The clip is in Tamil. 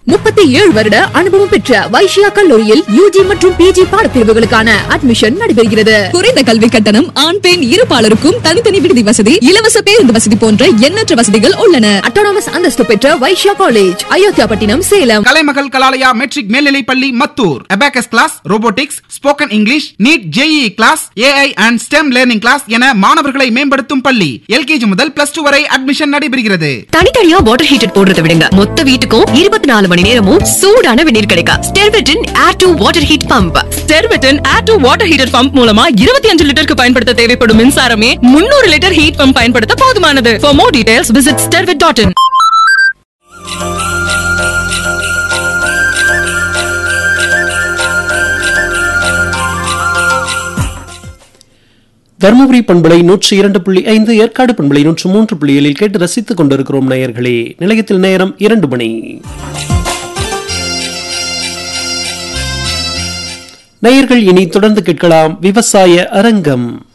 முப்பத்தி ஏழு வருட அனுபவம் பெற்ற வைஷ்யா கல்லூரியில் யூஜி மற்றும் பிஜி பாடப்பிரிவுகளுக்கான அட்மிஷன் நடைபெறுகிறது குறைந்த கல்வி கட்டணம் ஆண் பெண் இருபாலருக்கும் தனித்தனி விடுதி வசதி இலவச பேருந்து வசதி போன்ற எண்ணற்ற வசதிகள் உள்ளன அட்டானமஸ் அந்தஸ்து பெற்ற வைஷ்யா காலேஜ் அயோத்தியாபட்டினம் சேலம் கலைமகள் கலாலயா மெட்ரிக் மேல்நிலைப் பள்ளி Mathur abacus class robotics spoken English NEET JEE class AI and STEM learning class என மாணவர்களை மேம்படுத்தும் பள்ளி எல்கேஜி முதல் பிளஸ் டூ வரை அட்மிஷன் நடைபெறுகிறது தனித்தனியா வாட்டர் ஹீட்டர் போடுறத விடுங்க மொத்த வீட்டுக்கும் இருபத்தி நாலு மணி நேரமும் சூடான வெந்நீர் கிடைக்கும் ஸ்டெர்வெட்டின் air to water heat pump ஸ்டெர்வெட்டின் air to water heater pump மூலமா இருபத்தி அஞ்சு லிட்டருக்கு பயன்படுத்த தேவைப்படும் மின்சாரமே முன்னூறு லிட்டர் ஹீட் பம்ப் பயன்படுத்த போதுமானது for more details visit Stervet dot in Dharmapuri பண்பலை நூற்றி இரண்டு புள்ளி ஐந்து ஏற்காடு பண்பலை நூற்று மூன்று புள்ளி ஏழில் கேட்டு ரசித்துக் கொண்டிருக்கிறோம் நேயர்களே நிலையத்தில் நேரம் இரண்டு மணி நேயர்கள் இனி தொடர்ந்து கேட்கலாம் விவசாய அரங்கம்